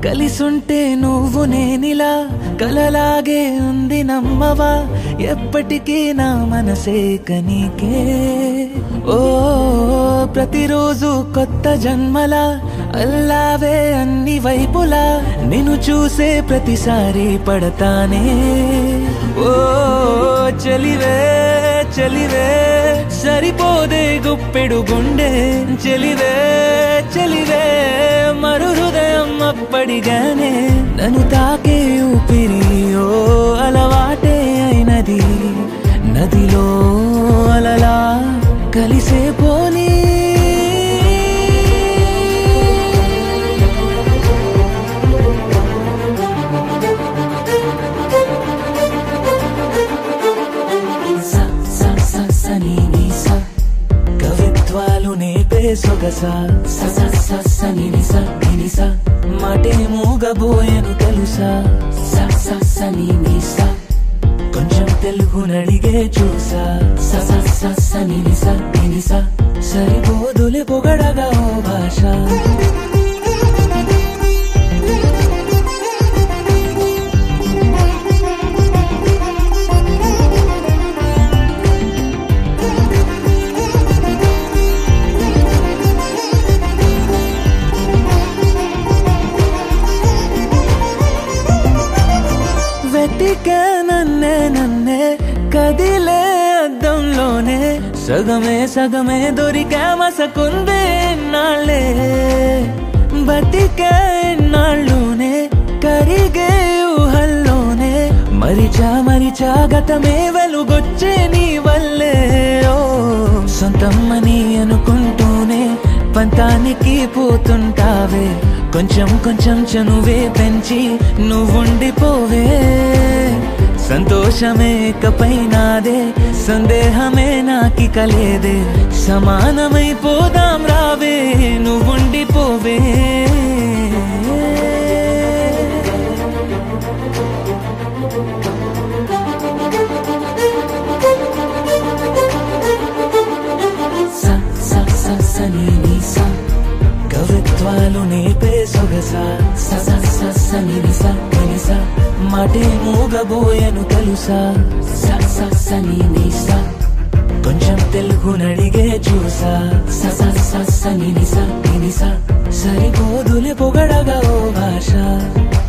కలిసుంటే నువ్వు నేనిలా కలలాగే ఉంది నమ్మవా ఎప్పటికీ నా మనసే కనీకే ఓ ప్రతిరోజు కొత్త జన్మలా అల్లావే అన్ని వైపులా నిన్ను చూసే ప్రతిసారి పడతానే ఓ చలివే చలివే సరిపోదే గుప్పెడు గుండె చెలివే చెలివే మరు హృదయం అప్పడిగానే నన్ను తాకే ఊపిరి ఓ అలవాటే అయినది నదిలో అలలా కలిసే పోనీ స స స స ని ని స కవిత్వాలు నేపే సొగస స స స స ని ని స ని ని స మాటే మూగబోయెను తెలుసా స స స ని ని స కొంచెం తెలుగు నడిగే చూసా స స స స ని ని స ని ని స సరిపోదులే పొగడగా ఓ భాష వెతికే నన్నే నన్నే కదిలే అద్దంలోనే సగమే సగమే దొరికా మసకుందే నాళ్ళే బతికే నాళ్ళునే కరిగే ఊహల్లోనే మరిచా మరిచా గతమే వెలుగొచ్చే నీ వల్లే ఓ సొంతమ్మని అనుకుంటూనే పంతానికి పోతుంటావే కొంచెం కొంచెం చనువే పెంచి నువ్వుండిపోవే సంతోషమే ఇకపై నాదే సందేహమే నాకి కలేదే సమానమైపోదాం రావే నువ్వుండిపోవే స స స స ని ని స కవిత్వాలు నేపే సొగస స స స స ని ని స ని ని స మాటే మూగబోయెను తెలుసా స స స ని ని స కొంచెం తెలుగు నడిగే చూసా స స స స ని ని స ని ని స సరిపోదులే పొగడగా ఓ భాష